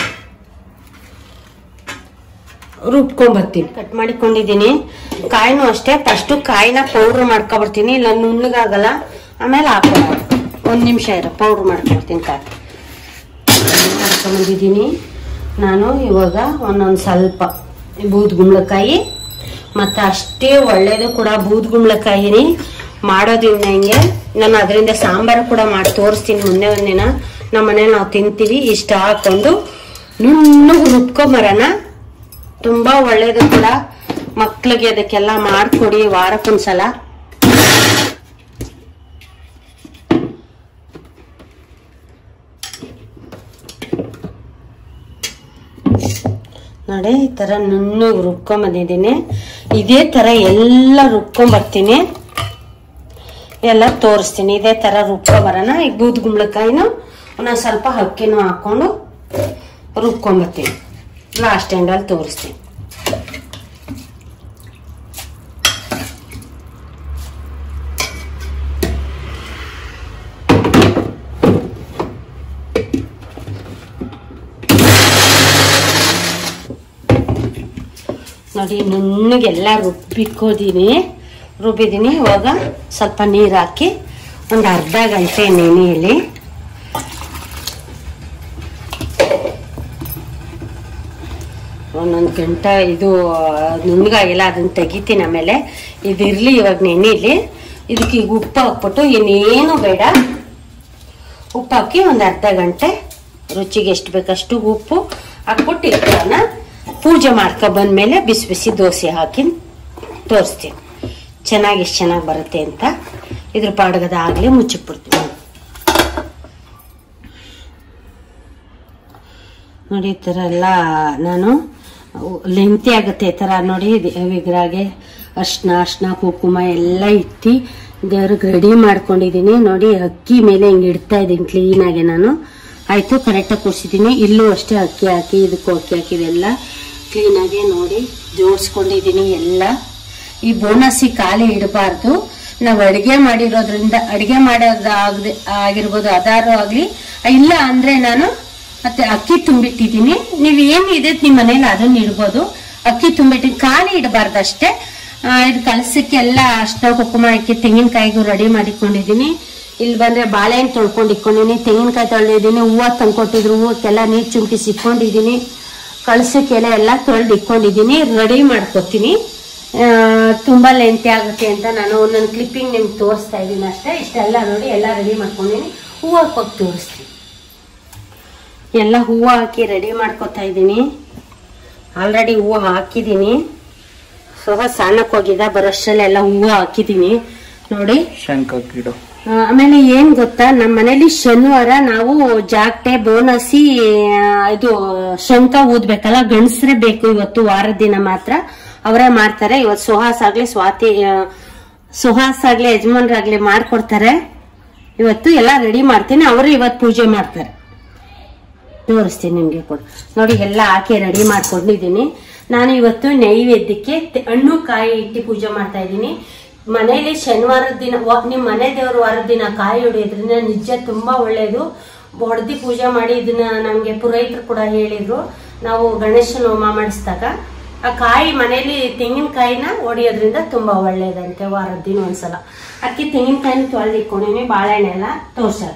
ರುಬ್ಕೊಂಬರ್ತೀನಿ ಕಟ್ ಮಾಡಿಕೊಂಡಿದ್ದೀನಿ ಕಾಯಿನೂ ಅಷ್ಟೇ ಫಸ್ಟು ಕಾಯಿನ ಪೌಡ್ರ್ ಮಾಡ್ಕೊಬರ್ತೀನಿ ಇಲ್ಲ ನುಣ್ಣಗಾಗಲ್ಲ ಆಮೇಲೆ ಹಾಕೊಳ್ಳೋದು ಒಂದು ನಿಮಿಷ ಇರೋ ಪೌಡ್ರ್ ಮಾಡ್ಕೊಡ್ತೀನಿ ಕಾಯಿ ಮಾಡ್ಕೊಂಬಂದಿದ್ದೀನಿ ನಾನು ಇವಾಗ ಒಂದೊಂದು ಸ್ವಲ್ಪ ಬೂದ್ಗುಂಬಳಕಾಯಿ ಮತ್ತು ಅಷ್ಟೇ ಒಳ್ಳೇದು ಕೂಡ ಬೂದ್ಗುಂಬಳಕಾಯಿನಿ ಮಾಡೋದ್ರಿಂದ ಹಿಂಗೆ ನಾನು ಅದರಿಂದ ಸಾಂಬಾರು ಕೂಡ ಮಾಡಿ ತೋರಿಸ್ತೀನಿ ಮುಂದೆ ಒಂದಿನ ನಮ್ಮ ಮನೇಲಿ ನಾವು ತಿಂತೀವಿ ಇಷ್ಟ ಹಾಕೊಂಡು ನುಣ್ಣಗೆ ರುಬ್ಕೊಂಬರೋಣ ತುಂಬಾ ಒಳ್ಳೇದು ಕೂಡ ಮಕ್ಳಿಗೆ ಅದಕ್ಕೆಲ್ಲ ಮಾಡ್ಕೊಡಿ ವಾರಕ್ಕೊಂದ್ಸಲ ನೋಡಿ ಈ ತರ ನುಣ್ಣಗೆ ರುಬ್ಕೊಂಬಂದಿದ್ದೀನಿ ಇದೇ ತರ ಎಲ್ಲ ರುಬ್ಕೊಂಬರ್ತೀನಿ ಎಲ್ಲ ತೋರಿಸ್ತೀನಿ ಇದೇ ತರ ರುಬ್ಕೊಂಬರೋಣ ಈಗ ಬೂದ್ ಗುಂಬಳಕಾಯಿನೂ ಒಂದೊಂದು ಸ್ವಲ್ಪ ಅಕ್ಕಿನೂ ಹಾಕೊಂಡು ರುಬ್ಕೊಂಬರ್ತೀನಿ ಲಾಸ್ಟ್ ಎಂಡಲ್ಲಿ ತೋರಿಸ್ತೀನಿ ನೋಡಿ ನುಣ್ಣಗೆಲ್ಲ ರುಬ್ಬಿಕ್ಕೋದೀನಿ ರುಬ್ಬಿದ್ದೀನಿ ಇವಾಗ ಸ್ವಲ್ಪ ನೀರು ಹಾಕಿ ಒಂದು ಅರ್ಧ ಗಂಟೆ ನೆನೆಯಲ್ಲಿ ಒಂದೊಂದು ಗಂಟೆ ಇದು ನುಣ್ಣಗಾಗಿಲ್ಲ ಅದನ್ನ ತೆಗಿತೀನಿ ಆಮೇಲೆ ಇದಿರ್ಲಿ ಇವಾಗ ನೆನೆಯಲ್ಲಿ ಇದಕ್ಕೆ ಈಗ ಉಪ್ಪು ಹಾಕ್ಬಿಟ್ಟು ಇನ್ನೇನು ಬೇಡ ಉಪ್ಪು ಹಾಕಿ ಒಂದು ಅರ್ಧ ಗಂಟೆ ರುಚಿಗೆ ಎಷ್ಟು ಬೇಕಷ್ಟು ಉಪ್ಪು ಹಾಕ್ಬಿಟ್ಟು ಇಟ್ಕೊಳ್ಳೋಣ ಪೂಜೆ ಮಾಡ್ಕೊ ಬಂದ್ಮೇಲೆ ಬಿಸಿ ಬಿಸಿ ದೋಸೆ ಹಾಕಿ ತೋರಿಸ್ತೀನಿ ಚೆನ್ನಾಗಿ ಎಷ್ಟು ಚೆನ್ನಾಗಿ ಬರುತ್ತೆ ಅಂತ ಇದ್ರ ಪಾಡ್ಗದ ಆಗ್ಲೇ ಮುಚ್ಚಿಬಿಡ್ತೀನಿ ನೋಡಿ ಈ ಥರ ಎಲ್ಲ ನಾನು ಲೆಂತಿ ಆಗುತ್ತೆ ಈ ಥರ ನೋಡಿ ವಿಗ್ರಹಗೆ ಅರ್ಶಿನ ಅರ್ಶಿನ ಕುಂಕುಮ ಎಲ್ಲ ಇಟ್ಟು ದೇವ್ರಿಗೆ ರೆಡಿ ಮಾಡ್ಕೊಂಡಿದ್ದೀನಿ ನೋಡಿ ಅಕ್ಕಿ ಮೇಲೆ ಹಿಂಗೆ ಇಡ್ತಾ ಇದ್ದೀನಿ ಕ್ಲೀನಾಗಿ ನಾನು ಆಯಿತು ಕರೆಕ್ಟಾಗಿ ಕೂರಿಸಿದ್ದೀನಿ ಇಲ್ಲೂ ಅಷ್ಟೇ ಅಕ್ಕಿ ಹಾಕಿ ಇದಕ್ಕೂ ಅಕ್ಕಿ ಹಾಕಿದೆಲ್ಲ ಕ್ಲೀನಾಗಿ ನೋಡಿ ಜೋಡಿಸ್ಕೊಂಡಿದ್ದೀನಿ ಎಲ್ಲ ಈ ಬೋನಸ್ಸಿ ಖಾಲಿ ಇಡಬಾರ್ದು ನಾವು ಅಡಿಗೆ ಮಾಡಿರೋದ್ರಿಂದ ಅಡಿಗೆ ಮಾಡೋದಾಗದೆ ಆಗಿರ್ಬೋದು ಅದಾರು ಆಗಲಿ ಇಲ್ಲ ಅಂದ್ರೆ ನಾನು ಮತ್ತೆ ಅಕ್ಕಿ ತುಂಬಿಟ್ಟಿದ್ದೀನಿ ನೀವು ಏನು ಇದೆ ನಿಮ್ಮ ಮನೇಲಿ ಅದನ್ನ ಇಡ್ಬೋದು ಅಕ್ಕಿ ತುಂಬಿಟ್ಟಿನಿ ಖಾಲಿ ಇಡಬಾರ್ದು ಅಷ್ಟೇ ಆ, ಇದು ಕಲಸಕ್ಕೆ ಎಲ್ಲ ಅಷ್ಟ ಕುಂಕುಮ ಹಾಕಿ ತೆಂಗಿನಕಾಯಿಗೂ ರೆಡಿ ಮಾಡಿಕೊಂಡಿದ್ದೀನಿ ಇಲ್ಲಿ ಬಂದ್ರೆ ಬಾಳೆಹಣ್ಣು ತೊಳ್ಕೊಂಡು ಇಟ್ಕೊಂಡಿದ್ದೀನಿ ತೆಂಗಿನಕಾಯಿ ತೊಳೆದಿದ್ದೀನಿ ಹೂವು ತಂದ್ಕೊಟ್ಟಿದ್ರು ಹೂವಕ್ಕೆಲ್ಲ ನೀರು ಚುಂಕಿಸಿ ಇಟ್ಕೊಂಡಿದ್ದೀನಿ ಕಳಸಕ್ಕೆಲ್ಲ ಎಲ್ಲ ತೊಳೆದು ಇಟ್ಕೊಂಡಿದ್ದೀನಿ ರೆಡಿ ಮಾಡ್ಕೊತೀನಿ ಆ, ತುಂಬಾ ಲೆಂತಿ ಆಗುತ್ತೆ ಅಂತ ನಾನು ಒಂದೊಂದು ಕ್ಲಿಪ್ಪಿಂಗ್ ನಿಮ್ಗೆ ತೋರಿಸ್ತಾ ಇದ್ದೀನಿ ಅಷ್ಟೇ ಇಷ್ಟೆಲ್ಲ ನೋಡಿ ಎಲ್ಲ ರೆಡಿ ಮಾಡ್ಕೊಂಡಿದ್ದೀನಿ ಹೂವು ಹಾಕೋಗಿ ತೋರಿಸ್ತೀನಿ ಎಲ್ಲ ಹೂವು ಹಾಕಿ ರೆಡಿ ಮಾಡ್ಕೊತಾ ಇದ್ದೀನಿ ಆಲ್ರೆಡಿ ಹೂವು ಹಾಕಿದ್ದೀನಿ ಸ್ವಲ್ಪ ಸಣ್ಣಕ್ಕೆ ಹೋಗಿದ್ದ ಬರೋಷ್ಟರಲ್ಲಿ ಎಲ್ಲ ಹೂವು ಹಾಕಿದ್ದೀನಿ ನೋಡಿ ಶಂಕ ಗಿಡ ಆ, ಆಮೇಲೆ ಏನ್ ಗೊತ್ತಾ ನಮ್ಮ ಮನೇಲಿ ಶನಿವಾರ ನಾವು ಜಾಗಟೆ ಬೋನಸಿ ಆ, ಇದು ಶಂಕ ಊದ್ಬೇಕಲ್ಲ ಗಂಡಸ್ರೆ ಬೇಕು ಇವತ್ತು ವಾರದ ದಿನ ಮಾತ್ರ ಅವರೇ ಮಾಡ್ತಾರೆ ಇವತ್ತು ಸುಹಾಸ್ ಆಗ್ಲಿ ಸ್ವಾತಿ ಆ, ಸುಹಾಸ್ ಆಗ್ಲಿ ಯಜಮಾನ್ರಾಗ್ಲಿ ಮಾಡ್ಕೊಡ್ತಾರೆ ಇವತ್ತು ಎಲ್ಲ ರೆಡಿ ಮಾಡ್ತೀನಿ ಅವರು ಇವತ್ತು ಪೂಜೆ ಮಾಡ್ತಾರೆ ತೋರಿಸ್ತೀನಿ ನಿಮ್ಗೆ ಕೊಡು ನೋಡಿ ಎಲ್ಲ ಹಾಕಿ ರೆಡಿ ಮಾಡ್ಕೊಂಡಿದ್ದೀನಿ ನಾನು ಇವತ್ತು ನೈವೇದ್ಯಕ್ಕೆ ತೆ- ಹಣ್ಣು ಕಾಯಿ ಇಟ್ಟು ಪೂಜೆ ಮಾಡ್ತಾ ಇದ್ದೀನಿ ಮನೆಯಲ್ಲಿ ಶನಿವಾರದ ದಿನ ವ- ನಿಮ್ ಮನೆ ದೇವ್ರ ವಾರದ ದಿನ ಕಾಯಿ ಹೊಡೆಯೋದ್ರಿಂದ ನಿಜ ತುಂಬಾ ಒಳ್ಳೇದು ಹೊಡೆದಿ ಪೂಜೆ ಮಾಡಿ ಇದನ್ನ ನಮ್ಗೆ ಪುರೋಹಿತರು ಕೂಡ ಹೇಳಿದ್ರು ನಾವು ಗಣೇಶನ ಹೋಮ ಮಾಡಿಸಿದಾಗ ಆ ಕಾಯಿ ಮನೆಯಲ್ಲಿ ತೆಂಗಿನಕಾಯಿನ ಹೊಡಿಯೋದ್ರಿಂದ ತುಂಬಾ ಒಳ್ಳೇದಂತೆ ವಾರದ ದಿನ ಒಂದ್ಸಲ ಅದಕ್ಕೆ ತೆಂಗಿನಕಾಯಿನ ತೊಳೆದಿಟ್ಕೊಂಡಿನಿ ಬಾಳೆಹಣ್ಣೆ ಎಲ್ಲ ತೋರ್ಸೋದು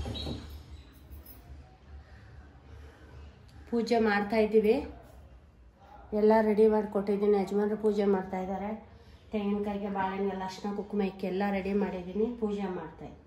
ಪೂಜೆ ಮಾಡ್ತಾ ಇದ್ದೀವಿ ಎಲ್ಲ ರೆಡಿ ಮಾಡಿ ಕೊಟ್ಟಿದ್ದೀನಿ ಯಜಮಾನ್ರು ಪೂಜೆ ಮಾಡ್ತಾ ಇದ್ದಾರೆ ತೆಂಗಿನಕಾಯಿಗೆ ಬಾಳೆಹಣ್ಣೆಲ್ಲ ಅರ್ಶಿನ ಕುಂಕುಮ ಇಕ್ಕಿ ಎಲ್ಲ ರೆಡಿ ಮಾಡಿದ್ದೀನಿ ಪೂಜೆ ಮಾಡ್ತಾ ಇದ್ದೀನಿ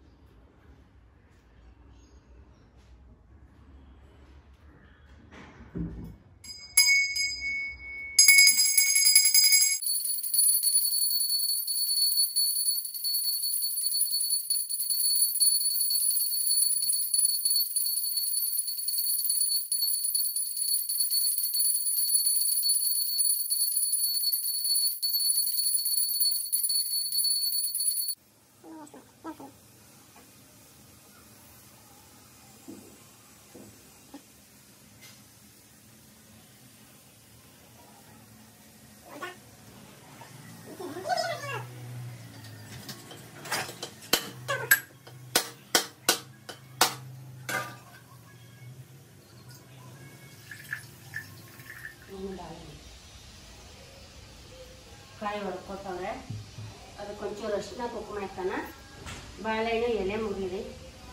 ಕಾಯಿ ಹೊಡ್ಕೊತವ್ರೆ ಅದಕ್ಕೊಂಚೂರು ಅರ್ಶಿನ ಕುಂಕುಮ ಹಾಕೋಣ ಬಾಳೆಹಣ್ಣು ಎಲೆ ಮುಗಿಲಿ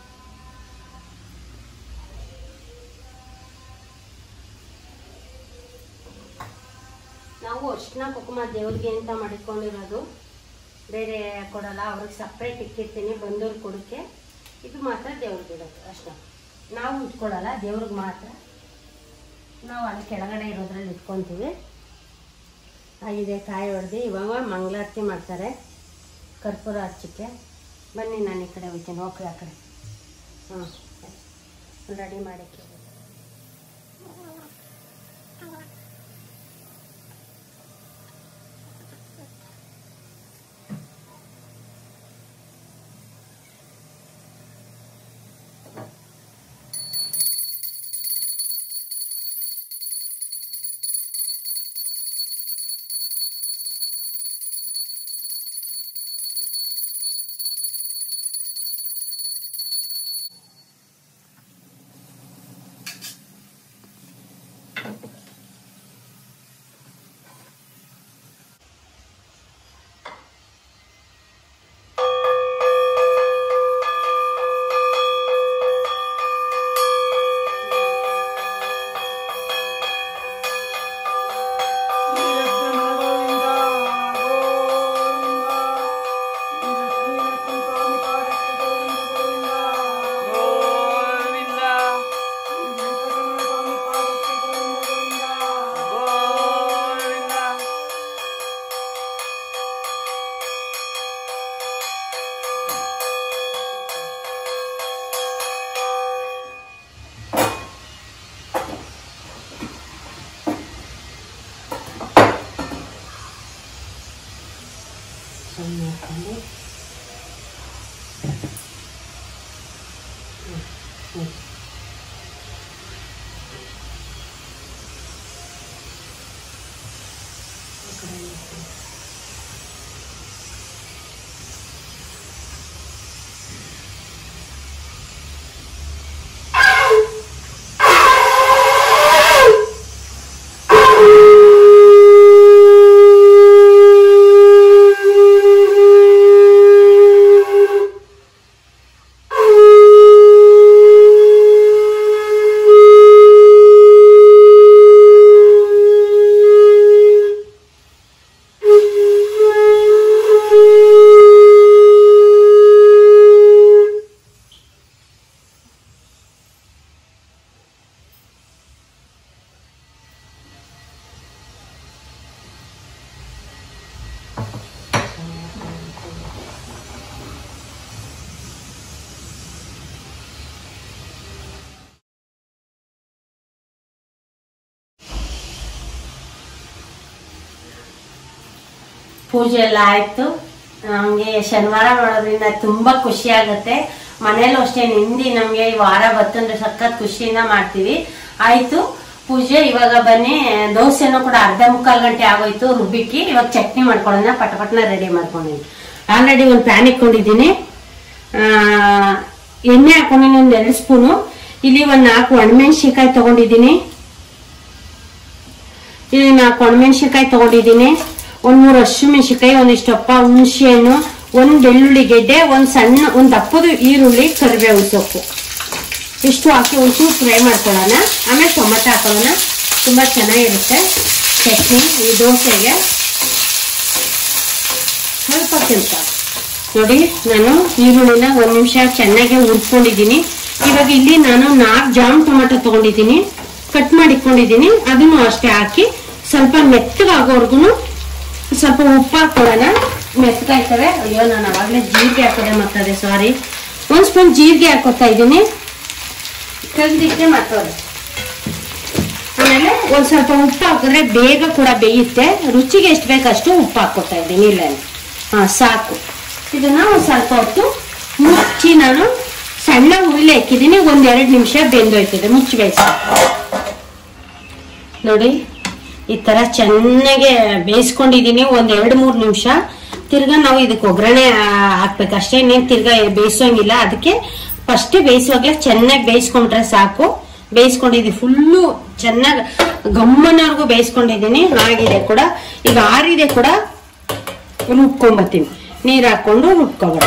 ನಾವು ಅರ್ಶಿನ ಕುಂಕುಮ ದೇವ್ರಿಗೆ ಅಂತ ಮಾಡಿಕೊಂಡಿರೋದು ಬೇರೆ ಕೊಡಲ್ಲ ಅವ್ರಿಗೆ ಸಪ್ರೇಟ್ ಇಕ್ಕಿರ್ತೀನಿ ಬಂದವ್ರು ಕೊಡೋಕ್ಕೆ ಇದು ಮಾತ್ರ ದೇವ್ರಿಗೆ ಇಡೋದು ಅಷ್ಟೇ ನಾವು ಇಟ್ಕೊಳ್ಳಲ್ಲ ದೇವ್ರಿಗೆ ಮಾತ್ರ ನಾವು ಅಲ್ಲಿ ಕೆಳಗಡೆ ಇರೋದ್ರಲ್ಲಿ ಇಟ್ಕೊತೀವಿ ಆಗಿದೆ ಕಾಯಿ ಹೊಡೆದು ಇವಾಗ ಮಂಗಳಾರತಿ ಮಾಡ್ತಾರೆ ಕರ್ಪೂರ ಹಚ್ಚಕ್ಕೆ ಬನ್ನಿ ನಾನು ಈ ಕಡೆ ಹೋಗ್ತೀನಿ ಓಕೆ ಆ ಕಡೆ ಹಾಂ ರೆಡಿ ಮಾಡಕ್ಕೆ ಸುಮ್ಮನೆ ಹಾಕೊಂಡು ಹ್ಮ್, ಹ್ಮ್. ಆ ಕಡೆ ಇಟ್ಟು. ಪೂಜೆ ಎಲ್ಲ ಆಯ್ತು ನಮ್ಗೆ ಶನಿವಾರ ಮಾಡೋದ್ರಿಂದ ತುಂಬಾ ಖುಷಿ ಆಗುತ್ತೆ ಮನೇಲೂ ಅಷ್ಟೇ ನಿಂದಿ ನಮ್ಗೆ ಈ ವಾರ ಬತ್ತಂದ್ರೆ ಸಖತ್ ಖುಷಿಯಿಂದ ಮಾಡ್ತೀವಿ ಆಯ್ತು ಪೂಜೆ ಇವಾಗ ಬನ್ನಿ ದೋಸೆನೂ ಕೂಡ ಅರ್ಧ ಮುಕ್ಕಾಲು ಗಂಟೆ ಆಗೋಯ್ತು ರುಬ್ಬಿಕ್ಕಿ ಇವಾಗ ಚಟ್ನಿ ಮಾಡ್ಕೊಳ್ಳೋಣ ಪಟಪಟ್ನ ರೆಡಿ ಮಾಡ್ಕೊಂಡಿದ್ದೀನಿ ಆಲ್ರೆಡಿ ಒಂದು ಪ್ಯಾನ್ ಇಟ್ಕೊಂಡಿದ್ದೀನಿ ಆ, ಎಣ್ಣೆ ಹಾಕೊಂಡಿನಿ ಒಂದ್ ಎರಡು ಸ್ಪೂನು ಇಲ್ಲಿ ಒಂದ್ ನಾಲ್ಕು ಒಣಮೆಣಸಿನ್ಕಾಯಿ ತಗೊಂಡಿದ್ದೀನಿ ಇಲ್ಲಿ ನಾಲ್ಕು ಒಣಮೆಣಸಿನ್ಕಾಯಿ ತಗೊಂಡಿದ್ದೀನಿ ಒಂದ್ ಮೂರು ಹಸಿಮೆಣಸಿನ್ಕಾಯಿ ಒಂದಿಷ್ಟಪ್ಪ ಹುಣಸೆ ಹಣ್ಣು ಒಂದ್ ಬೆಳ್ಳುಳ್ಳಿ ಗೆಡ್ಡೆ ಒಂದ್ ಸಣ್ಣ ಒಂದ್ ದಪ್ಪದು ಈರುಳ್ಳಿ ಕರಿಬೇವು ಸೊಪ್ಪು ಇಷ್ಟು ಹಾಕಿ ಒಂಚೂರು ಫ್ರೈ ಮಾಡ್ಕೊಳ್ಳೋಣ ಆಮೇಲೆ ಟೊಮೆಟೊ ಹಾಕೊಳ್ಳೋಣ ತುಂಬಾ ಚೆನ್ನಾಗಿರುತ್ತೆ ಚಟ್ನಿ ಈ ದೋಸೆಗೆ ಸ್ವಲ್ಪ ಕೆಂಪ ನೋಡಿ ನಾನು ಈರುಳ್ಳಿನ ಒಂದ್ ನಿಮಿಷ ಚೆನ್ನಾಗಿ ಹುರ್ಕೊಂಡಿದ್ದೀನಿ ಇವಾಗ ಇಲ್ಲಿ ನಾನು ನಾಲ್ಕು ಜಾಮ್ ಟೊಮೆಟೊ ತಗೊಂಡಿದ್ದೀನಿ ಕಟ್ ಮಾಡಿಕೊಂಡಿದ್ದೀನಿ ಅದನ್ನು ಅಷ್ಟೇ ಹಾಕಿ ಸ್ವಲ್ಪ ಮೆತ್ತಗಾಗೋರ್ಗು ಸ್ವಲ್ಪ ಉಪ್ಪು ಹಾಕೊಳ್ಳೋಣ ಮೆತ್ತಗಾಯ್ತವೆ ಅಯ್ಯೋ ನಾನು ಅವಾಗಲೇ ಜೀರಿಗೆ ಹಾಕೋದೆ ಮತ್ತದೆ ಸಾರಿ ಒಂದ್ ಸ್ಪೂನ್ ಜೀರಿಗೆ ಹಾಕೋತಾ ಇದ್ದೀನಿ ತೆಗ್ದಿಟ್ಟೆ ಮತ್ತೋದೆ ಆಮೇಲೆ ಒಂದ್ ಸ್ವಲ್ಪ ಉಪ್ಪು ಹಾಕಿದ್ರೆ ಬೇಗ ಕೂಡ ಬೇಯುತ್ತೆ ರುಚಿಗೆ ಎಷ್ಟು ಬೇಕಷ್ಟು ಉಪ್ಪು ಹಾಕೋತಾ ಇದ್ದೀನಿ ಇಲ್ಲ ಹಾ ಸಾಕು ಇದನ್ನ ಒಂದ್ ಸ್ವಲ್ಪ ಹೊತ್ತು ಮುಚ್ಚಿ ನಾನು ಸಣ್ಣ ಉರುಳಿ ಹಾಕಿದ್ದೀನಿ ಒಂದ್ ಎರಡು ನಿಮಿಷ ಬೆಂದೋಯ್ತದೆ ಮುಚ್ಚಿ ಬೇಯಿಸಿ ನೋಡಿ ಈ ತರ ಚೆನ್ನಾಗಿ ಬೇಯಿಸ್ಕೊಂಡಿದೀನಿ ಒಂದ್ ಎರಡ್ ಮೂರ್ ನಿಮಿಷ ತಿರ್ಗಾ ನಾವು ಇದಕ್ಕೆ ಒಗ್ಗರಣೆ ಹಾಕ್ಬೇಕು ಅಷ್ಟೇ ಇನ್ನೇನ್ ತಿರ್ಗಾ ಬೇಯಿಸೋಂಗಿಲ್ಲ ಅದಕ್ಕೆ ಫಸ್ಟ್ ಬೇಯಿಸುವಾಗಲೇ ಚೆನ್ನಾಗಿ ಬೇಯಿಸ್ಕೊಂಡ್ರೆ ಸಾಕು ಬೇಯಿಸ್ಕೊಂಡಿದ್ದೀನಿ ಫುಲ್ಲು ಚೆನ್ನಾಗಿ ಗಮ್ಮನವರೆಗೂ ಬೇಯಿಸ್ಕೊಂಡಿದ್ದೀನಿ ಆಗಿದೆ ಕೂಡ ಈಗ ಆರಿದೆ ಕೂಡ ರುಬ್ಕೊಂಬತ್ತೀನಿ ನೀರ್ ಹಾಕೊಂಡು ರುಬ್ಕೊಬೇಡ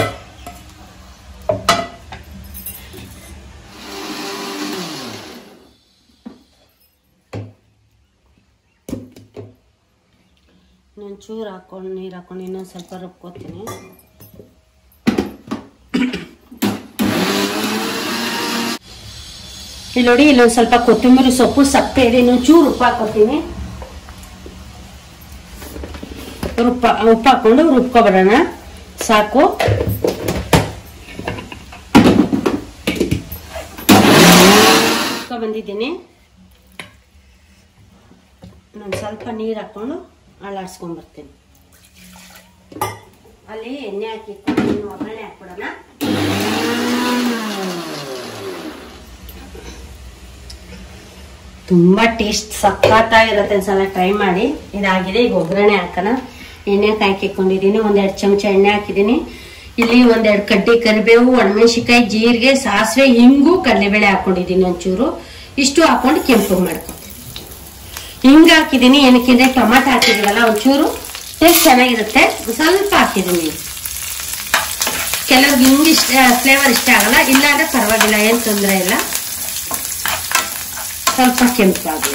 ಇನ್ನೊಂದು ಚೂರು ಹಾಕೊಂಡು ನೀರು ಹಾಕೊಂಡು ಇನ್ನೊಂದು ಸ್ವಲ್ಪ ರುಬ್ಕೋತೀನಿ ಇಲ್ಲಿ ನೋಡಿ ಇಲ್ಲೊಂದು ಸ್ವಲ್ಪ ಕೊತ್ತಂಬರಿ ಸೊಪ್ಪು ಸಪ್ಪೆ ಇದೆ ಇನ್ನೊಂದು ಚೂರು ಉಪ್ಪು ಹಾಕೋತೀನಿ ರುಪ್ಪ ಉಪ್ಪು ಹಾಕೊಂಡು ರುಬ್ಕೊಬಿಡೋಣ ಸಾಕು ರುಬ್ಕೊ ಬಂದಿದ್ದೀನಿ ನಾನು ಸ್ವಲ್ಪ ನೀರು ಹಾಕೊಂಡು ಅಳ್ಳಾಡ್ಸ್ಕೊಂಡ್ ಬರ್ತೀನಿ ಅಲ್ಲಿ ಎಣ್ಣೆ ಹಾಕಿ ಒಗ್ಗರಣೆ ಹಾಕ್ಬಿಡೋಣ ತುಂಬಾ ಟೇಸ್ಟ್ ಸಖತ್ತಾಗಿರುತ್ತೆ ಒಂದ್ಸಲ ಟ್ರೈ ಮಾಡಿ ಇದಾಗಿದೆ ಈಗ ಒಗ್ಗರಣೆ ಹಾಕೋಣ ಎಣ್ಣೆ ಹಾಕಿಕೊಂಡಿದ್ದೀನಿ ಒಂದೆರಡು ಚಮಚ ಎಣ್ಣೆ ಹಾಕಿದ್ದೀನಿ ಇಲ್ಲಿ ಒಂದೆರಡು ಕಡ್ಡಿ ಕರಿಬೇವು ಒಣಮೆಣಸಿಕಾಯಿ ಜೀರಿಗೆ ಸಾಸಿವೆ ಹಿಂಗು ಕಡಲೆಬೇಳೆ ಹಾಕೊಂಡಿದ್ದೀನಿ ಒಂಚೂರು ಇಷ್ಟು ಹಾಕೊಂಡು ಕೆಂಪು ಮಾಡ್ಕೊತೀನಿ ಹಿಂಗ ಹಾಕಿದ್ದೀನಿ ಏನಕ್ಕಿಂದ್ರೆ ಟೊಮಾಟೊ ಹಾಕಿದೀವಲ್ಲ ಒಂಚೂರು ಟೇಸ್ಟ್ ಚೆನ್ನಾಗಿರುತ್ತೆ ಸ್ವಲ್ಪ ಹಾಕಿದ್ದೀನಿ ಕೆಲವ್ರಿಗೆ ಹಿಂಗ್ ಇಷ್ಟ ಫ್ಲೇವರ್ ಇಷ್ಟ ಆಗಲ್ಲ ಇಲ್ಲಾಂದ್ರೆ ಪರವಾಗಿಲ್ಲ ಏನ್ ತೊಂದರೆ ಇಲ್ಲ ಸ್ವಲ್ಪ ಕೆಂಪಾಗಲಿ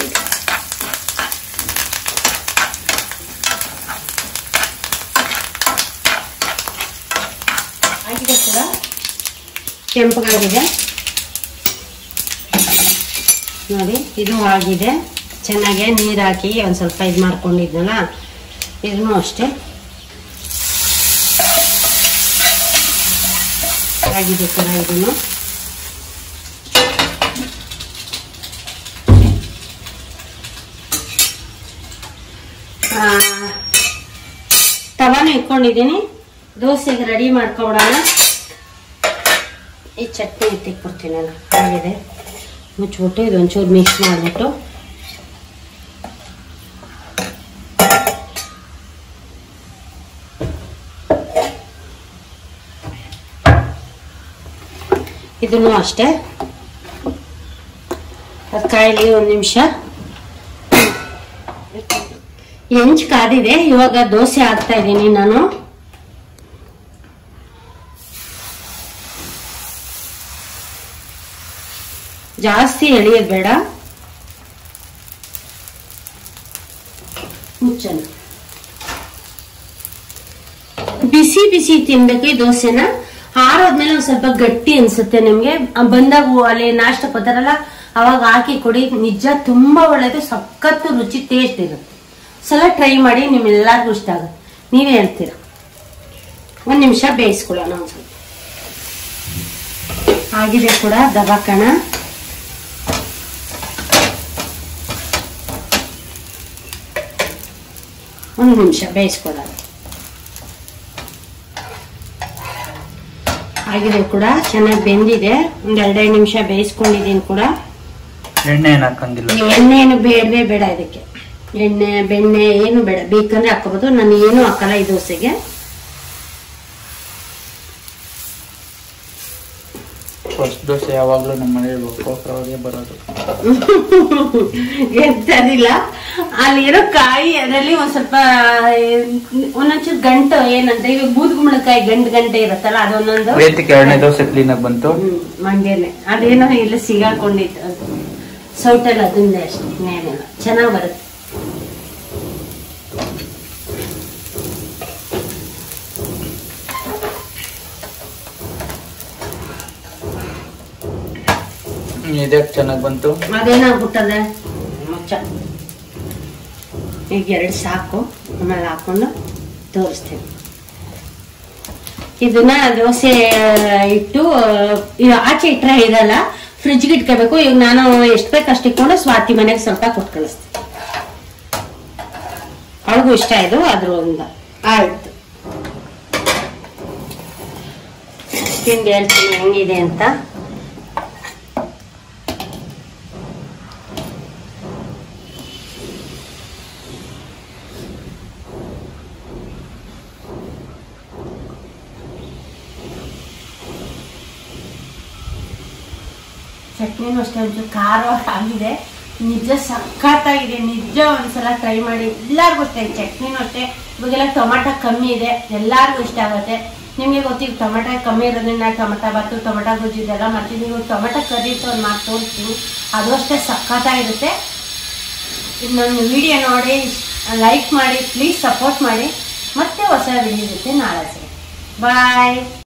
ಆಗಿದೆ ಕೂಡ ಕೆಂಪಗಾಗಿದೆ ನೋಡಿ ಇದು ಆಗಿದೆ ಚೆನ್ನಾಗಿ ನೀರು ಹಾಕಿ ಒಂದು ಸ್ವಲ್ಪ ಇದು ಮಾಡ್ಕೊಂಡಿದ್ನಲ್ಲ ಇದನ್ನು ಅಷ್ಟೇ ಆಗಿದೆ ಕೂಡ ಇದನ್ನು ಆ, ತವಾನು ಇಟ್ಕೊಂಡಿದ್ದೀನಿ ದೋಸೆಗೆ ರೆಡಿ ಮಾಡ್ಕೊಬಿಡೋಣ ಈ ಚಟ್ನಿ ಎತ್ತಿಕ್ಬಿಡ್ತೀನಲ್ಲ ಆಗಿದೆ ಮುಚ್ಚಿಬಿಟ್ಟು ಇದೊಂಚೂರು ಮಿಕ್ಸ್ ಮಾಡಿಬಿಟ್ಟು ಇದನ್ನು ಅಷ್ಟೇ ಅದು ಕಾಯಿಲಿ ಒಂದು ನಿಮಿಷ ಹೆಂಚ್ ಕಾದಿದೆ ಇವಾಗ ದೋಸೆ ಹಾಕ್ತಾ ಇದ್ದೀನಿ ನಾನು ಜಾಸ್ತಿ ಎಳೆಯೋದು ಬೇಡ ಮುಚ್ಚನ ಬಿಸಿ ಬಿಸಿ ತಿನ್ಬೇಕು ಈ ದೋಸೆನ ಆರೋದ್ಮೇಲೆ ಒಂದ್ ಸ್ವಲ್ಪ ಗಟ್ಟಿ ಅನ್ಸುತ್ತೆ ನಿಮ್ಗೆ ಆ ಬಂದಾಗ ಅಲ್ಲಿ ನಾಷ್ಟ ಕೊಡ್ತಾರಲ್ಲ ಅವಾಗ ಹಾಕಿ ಕೊಡಿ ನಿಜ ತುಂಬಾ ಒಳ್ಳೇದು ಸಖತ್ತು ರುಚಿ ಟೇಸ್ಟ್ ಇರುತ್ತೆ ಸಲ ಟ್ರೈ ಮಾಡಿ ನಿಮ್ಮೆಲ್ಲರಿಗೂ ಇಷ್ಟ ಆಗುತ್ತೆ ನೀವೇ ಹೇಳ್ತೀರ ಒಂದ್ ನಿಮಿಷ ಬೇಯಿಸ್ಕೊಳ್ಳೋಣ ಒಂದ್ ಸ್ವಲ್ಪ ಆಗಿದೆ ಕೂಡ ದಬಾಕಣ ಒಂದು ನಿಮಿಷ ಬೇಯಿಸ್ಕೊಳ್ಳೋಣ ಆಗಿದೆ ಕೂಡ ಚೆನ್ನಾಗಿ ಬೆಂದಿದೆ ಒಂದ್ ಎರಡೆರಡು ನಿಮಿಷ ಬೇಯಿಸ್ಕೊಂಡಿದ್ದೀನಿ ಕೂಡ ಎಣ್ಣೆ ಏನ್ ಹಾಕಂಗಿಲ್ಲ ಎಣ್ಣೆ ಏನು ಬೇಡವೇ ಬೇಡ ಇದಕ್ಕೆ ಎಣ್ಣೆ ಬೆಣ್ಣೆ ಏನು ಬೇಡ ಬೇಕಂದ್ರೆ ಹಾಕೋಬಹುದು ನಾನು ಏನು ಹಾಕಲ್ಲ ಈ ದೋಸೆಗೆ ಫಸ್ಟ್ ದೋಸೆ ಯಾವಾಗ್ಲೂ ನಮ್ಮ ಮನೇಲಿ ಒಪ್ಪೋಕ್ರವಾಗೆ ಬರೋದು ಎಂತದಿಲ್ಲ ಅಲ್ಲಿರೋ ಕಾಯಿ ಅದರಲ್ಲಿ ಒಂದ್ ಸ್ವಲ್ಪ ಒಂದೊಂಚೂರು ಗಂಟು ಏನಂತ ಇವಾಗ ಬೂದ್ಗುಂಬಳಕಾಯಿ ಗಂಟು ಗಂಟೆ ಇರುತ್ತಲ್ಲ ಅದೊಂದೊಂದು ವೇದಿಕೆ ಎರಡನೇ ದೋಸೆ ಕ್ಲೀನ್ ಆಗಿ ಬಂತು ಹ್ಮ್ ಮಂಡ್ಯನೆ ಅದೇನೋ ಇಲ್ಲ ಸಿಗಾಕೊಂಡಿತ್ತು ಅದು ಸೌಟಲ್ಲಿ ಅದನ್ನೇ ಅಷ್ಟೇ ಇನ್ನೇನಿಲ್ಲ ಚೆನ್ನಾಗ್ ಬರುತ್ತೆ ಇದಕ್ಕೆ ಚೆನ್ನಾಗಿ ಬಂತು ಅದೇನಾಗ್ಬಿಟ್ಟದೆ ಮುಚ್ಚ ಈಗ ಎರಡು ಸಾಕು ಆಮೇಲೆ ಹಾಕೊಂಡು ತೋರಿಸ್ತೀನಿ ಇದನ್ನ ದೋಸೆ ಇಟ್ಟು ಇದು ಆಚೆ ಇಟ್ರೆ ಇರಲ್ಲ ಫ್ರಿಜ್ಗೆ ಇಟ್ಕೋಬೇಕು ಈಗ ನಾನು ಎಷ್ಟು ಬೇಕು ಅಷ್ಟು ಇಟ್ಕೊಂಡು ಸ್ವಾತಿ ಮನೆಗೆ ಸ್ವಲ್ಪ ಕೊಟ್ಟು ಕಳಿಸ್ತೀನಿ ಅವಳಿಗೂ ಇಷ್ಟ ಇದು ಅದ್ರ ಒಂದು ಆಯ್ತು ತಿಂದು ಹೇಳ್ತೀನಿ ಹೆಂಗಿದೆ ಅಂತ ಚಟ್ನಿನೂ ಅಷ್ಟೇ ಒಂಚೂರು ಖಾರ ಆಗಿದೆ ನಿಜ ಸಖತ್ತಾಗಿದೆ ನಿಜ ಒಂದ್ಸಲ ಟ್ರೈ ಮಾಡಿ ಎಲ್ಲಾರ್ಗೂ ಅಷ್ಟೇ ಚಟ್ನಿನೂ ಅಷ್ಟೇ ಇವಾಗೆಲ್ಲ ಟೊಮಾಟೊ ಕಮ್ಮಿ ಇದೆ ಎಲ್ಲಾರ್ಗೂ ಇಷ್ಟ ಆಗುತ್ತೆ ನಿಮಗೆ ಗೊತ್ತಿಗೆ ಟೊಮೆಟೊ ಕಮ್ಮಿ ಇರೋದ್ರಿಂದ ಟೊಮೆಟೊ ಬಾತು ಟೊಮೆಟೊ ಗೊಜ್ಜು ಇದೆಲ್ಲ ಮಾಡ್ತೀನಿ ನೀವು ಟೊಮೆಟೊ ಕರಿ ಒಂದು ಮಾಡಿ ತೋರಿಸ್ತೀನಿ ಅದು ಅಷ್ಟೇ ಸಖತ್ತಾಗಿರುತ್ತೆ ಇದು ನನ್ನ ವಿಡಿಯೋ ನೋಡಿ ಲೈಕ್ ಮಾಡಿ ಪ್ಲೀಸ್ ಸಪೋರ್ಟ್ ಮಾಡಿ ಮತ್ತೆ ಹೊಸ ವಿಡಿಯೋ ಜೊತೆ ನಾಳೆ ಸಿಗುತ್ತೆ ಬಾಯ್